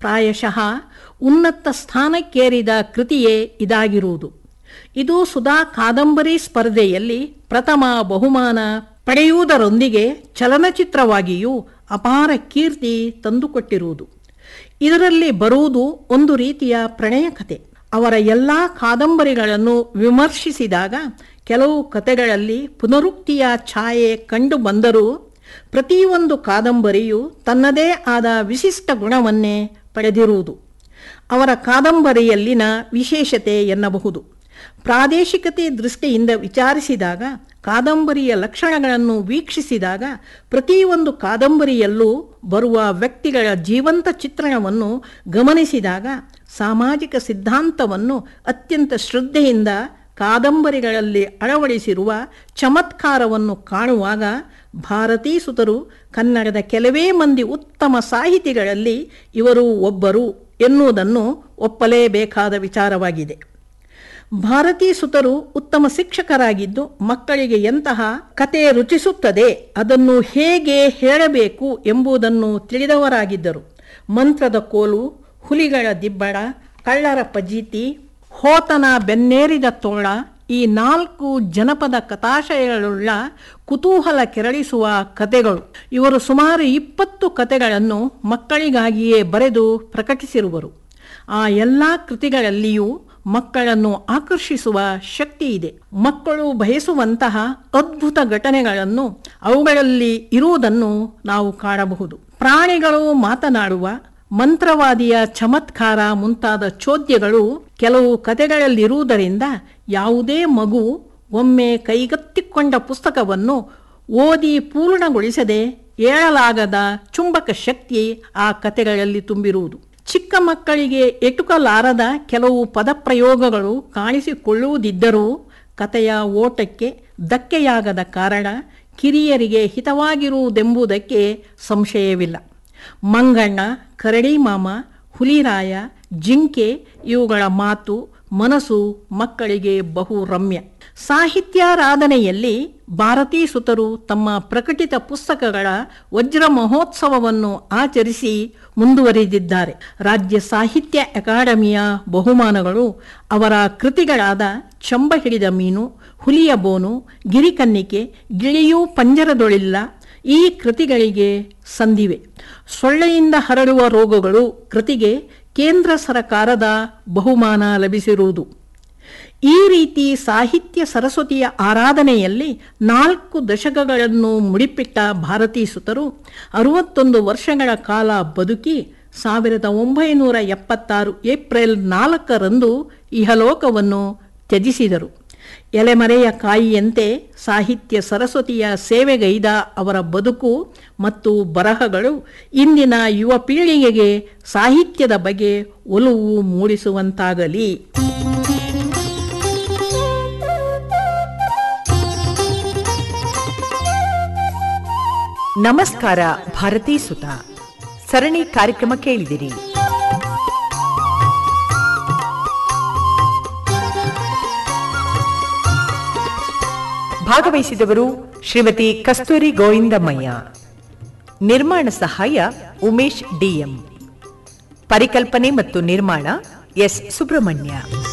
ಪ್ರಾಯಶಃ ಉನ್ನತ ಸ್ಥಾನಕ್ಕೇರಿದ ಕೃತಿಯೇ ಇದಾಗಿರುವುದು ಇದು ಸುಧಾ ಕಾದಂಬರಿ ಸ್ಪರ್ಧೆಯಲ್ಲಿ ಪ್ರಥಮ ಬಹುಮಾನ ಪಡೆಯುವುದರೊಂದಿಗೆ ಚಲನಚಿತ್ರವಾಗಿಯೂ ಅಪಾರ ಕೀರ್ತಿ ತಂದುಕೊಟ್ಟಿರುವುದು ಇದರಲ್ಲಿ ಬರುವುದು ಒಂದು ರೀತಿಯ ಪ್ರಣಯ ಕತೆ ಅವರ ಎಲ್ಲ ಕಾದಂಬರಿಗಳನ್ನು ವಿಮರ್ಶಿಸಿದಾಗ ಕೆಲವು ಕತೆಗಳಲ್ಲಿ ಪುನರುಕ್ತಿಯ ಛಾಯೆ ಕಂಡು ಬಂದರೂ ಪ್ರತಿಯೊಂದು ಕಾದಂಬರಿಯು ತನ್ನದೇ ಆದ ವಿಶಿಷ್ಟ ಗುಣವನ್ನೇ ಪಡೆದಿರುವುದು ಅವರ ಕಾದಂಬರಿಯಲ್ಲಿನ ವಿಶೇಷತೆ ಎನ್ನಬಹುದು ಪ್ರಾದೇಶಿಕತೆ ದೃಷ್ಟಿಯಿಂದ ವಿಚಾರಿಸಿದಾಗ ಕಾದಂಬರಿಯ ಲಕ್ಷಣಗಳನ್ನು ವೀಕ್ಷಿಸಿದಾಗ ಪ್ರತಿಯೊಂದು ಕಾದಂಬರಿಯಲ್ಲೂ ಬರುವ ವ್ಯಕ್ತಿಗಳ ಜೀವಂತ ಚಿತ್ರಣವನ್ನು ಗಮನಿಸಿದಾಗ ಸಾಮಾಜಿಕ ಸಿದ್ಧಾಂತವನ್ನು ಅತ್ಯಂತ ಶ್ರದ್ಧೆಯಿಂದ ಕಾದಂಬರಿಗಳಲ್ಲಿ ಅಳವಡಿಸಿರುವ ಚಮತ್ಕಾರವನ್ನು ಕಾಣುವಾಗ ಭಾರತೀ ಸುತರು ಕನ್ನಡದ ಕೆಲವೇ ಮಂದಿ ಉತ್ತಮ ಸಾಹಿತಿಗಳಲ್ಲಿ ಇವರು ಒಬ್ಬರು ಎನ್ನುವುದನ್ನು ಒಪ್ಪಲೇಬೇಕಾದ ವಿಚಾರವಾಗಿದೆ ಭಾರತೀ ಸುತರು ಉತ್ತಮ ಶಿಕ್ಷಕರಾಗಿದ್ದು ಮಕ್ಕಳಿಗೆ ಎಂತಹ ಕತೆ ರುಚಿಸುತ್ತದೆ ಅದನ್ನು ಹೇಗೆ ಹೇಳಬೇಕು ಎಂಬುದನ್ನು ತಿಳಿದವರಾಗಿದ್ದರು ಮಂತ್ರದ ಕೋಲು ಹುಲಿಗಳ ದಿಬ್ಬಣ ಕಳ್ಳರ ಪಜೀತಿ ಹೋತನ ಬೆನ್ನೇರಿದ ತೋಳ ಈ ನಾಲ್ಕು ಜನಪದ ಕಥಾಶಯಗಳುಳ್ಳ ಕುತೂಹಲ ಕೆರಳಿಸುವ ಕತೆಗಳು ಇವರು ಸುಮಾರು ಇಪ್ಪತ್ತು ಕತೆಗಳನ್ನು ಮಕ್ಕಳಿಗಾಗಿಯೇ ಬರೆದು ಪ್ರಕಟಿಸಿರುವರು ಆ ಎಲ್ಲ ಕೃತಿಗಳಲ್ಲಿಯೂ ಮಕ್ಕಳನ್ನು ಆಕರ್ಷಿಸುವ ಶಕ್ತಿ ಇದೆ ಮಕ್ಕಳು ಬಯಸುವಂತಹ ಅದ್ಭುತ ಘಟನೆಗಳನ್ನು ಅವುಗಳಲ್ಲಿ ಇರುವುದನ್ನು ನಾವು ಕಾಣಬಹುದು ಪ್ರಾಣಿಗಳು ಮಾತನಾಡುವ ಮಂತ್ರವಾದಿಯ ಚಮತ್ಕಾರ ಮುಂತಾದ ಚೋದ್ಯಗಳು ಕೆಲವು ಕತೆಗಳಲ್ಲಿರುವುದರಿಂದ ಯಾವುದೇ ಮಗು ಒಮ್ಮೆ ಕೈಗೆತ್ತಿಕೊಂಡ ಪುಸ್ತಕವನ್ನು ಓದಿ ಪೂರ್ಣಗೊಳಿಸದೆ ಏಳಲಾಗದ ಚುಂಬಕ ಶಕ್ತಿ ಆ ಕತೆಗಳಲ್ಲಿ ತುಂಬಿರುವುದು ಚಿಕ್ಕ ಮಕ್ಕಳಿಗೆ ಎಟುಕಲಾರದ ಕೆಲವು ಪದಪ್ರಯೋಗಗಳು ಕಾಣಿಸಿಕೊಳ್ಳುವುದಿದ್ದರೂ ಕತೆಯ ಓಟಕ್ಕೆ ಧಕ್ಕೆಯಾಗದ ಕಾರಣ ಕಿರಿಯರಿಗೆ ಹಿತವಾಗಿರುವುದೆಂಬುದಕ್ಕೆ ಸಂಶಯವಿಲ್ಲ ಮಂಗಣ್ಣ ಕರಡಿ ಮಾಮ ಹುಲಿರಾಯ ಜಿಂಕೆ ಇವುಗಳ ಮಾತು ಮನಸ್ಸು ಮಕ್ಕಳಿಗೆ ಬಹು ರಮ್ಯ ಸಾಹಿತ್ಯಾರಾಧನೆಯಲ್ಲಿ ಭಾರತೀ ಸುತರು ತಮ್ಮ ಪ್ರಕಟಿತ ಪುಸ್ತಕಗಳ ವಜ್ರ ಮಹೋತ್ಸವವನ್ನು ಆಚರಿಸಿ ಮುಂದುವರಿದಿದ್ದಾರೆ ರಾಜ್ಯ ಸಾಹಿತ್ಯ ಅಕಾಡೆಮಿಯ ಬಹುಮಾನಗಳು ಅವರ ಕೃತಿಗಳಾದ ಚಂಬ ಹಿಡಿದ ಮೀನು ಹುಲಿಯ ಬೋನು ಗಿರಿಕನ್ನಿಕೆ ಗಿಳಿಯೂ ಪಂಜರದೊಳಿಲ್ಲ ಈ ಕೃತಿಗಳಿಗೆ ಸಂದಿವೆ ಸೊಳ್ಳೆಯಿಂದ ಹರಡುವ ರೋಗಗಳು ಕೃತಿಗೆ ಕೇಂದ್ರ ಸರಕಾರದ ಬಹುಮಾನ ಲಭಿಸಿರುವುದು ಈ ರೀತಿ ಸಾಹಿತ್ಯ ಸರಸ್ವತಿಯ ಆರಾಧನೆಯಲ್ಲಿ ನಾಲ್ಕು ದಶಕಗಳನ್ನು ಮುಡಿಪಿಟ್ಟ ಭಾರತೀ ಸುತರು ಅರವತ್ತೊಂದು ವರ್ಷಗಳ ಕಾಲ ಬದುಕಿ ಸಾವಿರದ ಒಂಬೈನೂರ ಎಪ್ಪತ್ತಾರು ಏಪ್ರಿಲ್ ನಾಲ್ಕರಂದು ಇಹಲೋಕವನ್ನು ತ್ಯಜಿಸಿದರು ಎಲೆಮರೆಯ ಕಾಯಿಯಂತೆ ಸಾಹಿತ್ಯ ಸರಸ್ವತಿಯ ಸೇವೆಗೈದ ಅವರ ಬದುಕು ಮತ್ತು ಬರಹಗಳು ಇಂದಿನ ಯುವ ಪೀಳಿಗೆಗೆ ಸಾಹಿತ್ಯದ ಬಗ್ಗೆ ಒಲವು ಮೂಡಿಸುವಂತಾಗಲಿ ನಮಸ್ಕಾರ ಭಾರತೀ ಸುತ ಸರಣಿ ಕಾರ್ಯಕ್ರಮ ಕೇಳಿದಿರಿ ಭಾಗವಹಿಸಿದವರು ಶ್ರೀಮತಿ ಕಸ್ತೂರಿ ಗೋವಿಂದಮಯ್ಯ ನಿರ್ಮಾಣ ಸಹಾಯ ಉಮೇಶ್ ಡಿಎಂ ಪರಿಕಲ್ಪನೆ ಮತ್ತು ನಿರ್ಮಾಣ ಎಸ್ ಸುಬ್ರಹ್ಮಣ್ಯ